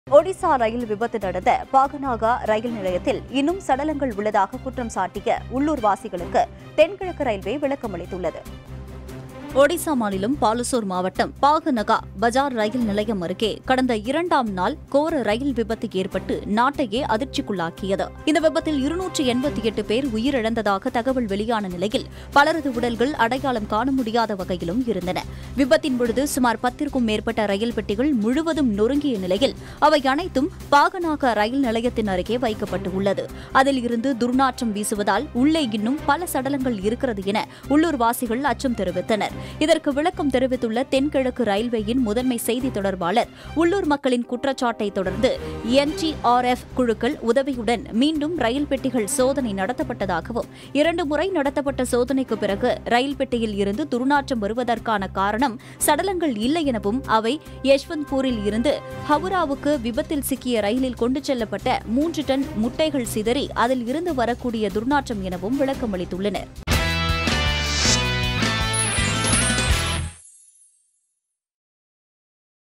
ஒடிசா ரயில் விபத்து நடந்த பாகனாகா ரயில் நிலையத்தில் இன்னும் சடலங்கள் உள்ளதாக குற்றம் சாட்டிய உள்ளூர் வாசிகளுக்கு தென்கிழக்கு ரயில்வே விளக்கமளித்துள்ளது ஒடிசா மாநிலம் பாலசோர் மாவட்டம் பாகநகா பஜார் ரயில் நிலையம் அருகே கடந்த இரண்டாம் நாள் கோர ரயில் விபத்து ஏற்பட்டு நாட்டையே அதிர்ச்சிக்குள்ளாக்கியது இந்த விபத்தில் இருநூற்று எண்பத்தி எட்டு பேர் உயிரிழந்ததாக தகவல் வெளியான நிலையில் பலரது உடல்கள் அடையாளம் காண முடியாத வகையிலும் இருந்தன விபத்தின் பொழுது சுமார் பத்திற்கும் மேற்பட்ட ரயில் பெட்டிகள் முழுவதும் நொறுங்கிய நிலையில் அவை அனைத்தும் பாகநாக ரயில் நிலையத்தின் அருகே வைக்கப்பட்டு உள்ளது அதில் இருந்து துர்நாற்றம் வீசுவதால் உள்ளே இன்னும் பல சடலங்கள் இருக்கிறது என உள்ளூர்வாசிகள் அச்சம் தெரிவித்தனர் இதற்கு விளக்கம் தெரிவித்துள்ள தென்கிழக்கு ரயில்வேயின் முதன்மை செய்தி தொடர்பாளர் உள்ளூர் மக்களின் குற்றச்சாட்டை தொடர்ந்து என்டிஆர்எஃப் குழுக்கள் உதவியுடன் மீண்டும் ரயில் பெட்டிகள் சோதனை நடத்தப்பட்டதாகவும் இரண்டு முறை நடத்தப்பட்ட சோதனைக்கு பிறகு ரயில் பெட்டியில் இருந்து துர்நாற்றம் வருவதற்கான காரணம் சடலங்கள் இல்லை எனவும் அவை யஷ்வந்த்பூரில் இருந்து ஹவுராவுக்கு விபத்தில் சிக்கிய ரயிலில் கொண்டு செல்லப்பட்ட மூன்று டன் முட்டைகள் சிதறி அதில் இருந்து வரக்கூடிய துர்நாற்றம் எனவும் விளக்கமளித்துள்ளனர்